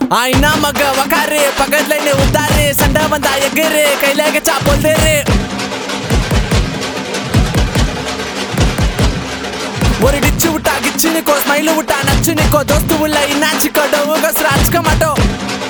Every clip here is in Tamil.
ஆயினா மக வக்காரு பக்கத்துல நீ உத்தாரு சண்டை வந்தா எகிரு கையில கச்சா பொல்தேரு ஒரு டிச்சு விட்டா கிச்சு நிக்கோ ஸ்மைல் விட்டா நச்சு நிக்கோ தோஸ்து உள்ள இன்னாச்சிக்கோ டவுகோசர அச்சுக்க மாட்டோம்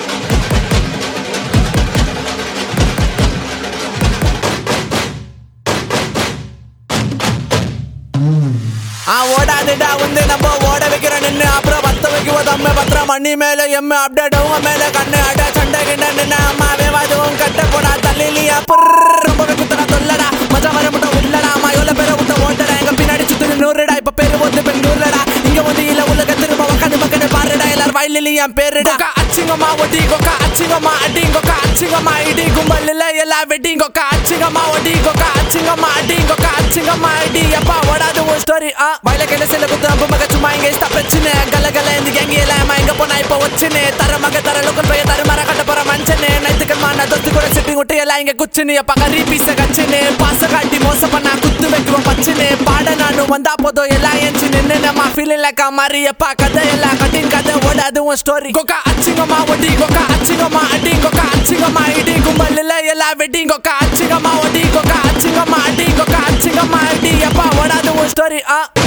ஆ ஓடாதுடா வந்து நம்ம ஓட வைக்கிறோம் நின்று அப்புறம் பத்த வைக்குவோம் தம்ம பத்திரம் மண்ணி மேல எம்ம அப்டேட் உங்க மேல கண்ணு அட சண்டை கிண்ட நின்று அம்மாவே வாதுவும் கட்ட போடா தள்ளிலியா ரொம்பவே குத்தனா சொல்லடா மஜா வர முட்டை உள்ளடா அம்மா எவ்வளவு பேரை விட்ட ஓட்டடா எங்க பின்னாடி சுத்தி நூறுடா இப்ப பேரு வந்து பெங்களூர்லடா இங்க வந்து இல்ல உலக திரும்ப உட்காந்து மக்கள் பாருடா எல்லாரும் வயலில் என் பேருடா கொக்கா அச்சிங்கம்மா ஒட்டி கொக்கா அச்சிங்கம்மா அடி கொக்கா அச்சிங்கம்மா இடி கும்பல் இல்ல எல்லா வெட்டி கொக்கா அச்சிங்கம்மா ஒட்டி கொக்கா அச்சிங்கம்மா அடி கொக்கா அச்சிங்கம்மா இடி எப்பா ஓடாது ஒரு ஸ்டோரி ஆ வயல கையில செல்ல குத்து அம்பு மக சும்மா இங்க இஷ்ட பிரச்சனை கல கல இந்த கேங்க எல்லாம் எங்க போனா இப்ப வச்சுனே தர மக தர லோக்கல் பைய தர மர கட்ட போற மஞ்சனே நைத்துக்கள் மான தொத்து கூட சிட்டி விட்டு எல்லாம் இங்க குச்சுனு எப்ப கறி பீச கச்சுனே பாச காட்டி மோச பண்ணா குத்து வைக்குவோம் பச்சுனே பாட நானும் வந்தா போதும் எல்லாம் எஞ்சி நின்னு நம்ம ஃபீலிங் லைக் மாதிரி எப்பா கதை எல்லாம் கட்டின் கதை ஓடாது உன் ஸ்டோரி கொக்கா அச்சிங்கம்மா ஒட்டி கொக்கா அச்சிங்கம்மா அடி கொக்கா அச்சிங்கம்மா இடி கும்பல் இல்ல எல்லாம் வெட்டி கொக்கா அச்சிங்கம்மா ஒட்டி கொக்கா அச்சிங்கம்மா அடி கொக்கா அச்சிங்கம்மா இடி எப்பா ஓடாது உன் ஸ்டோரி ஆ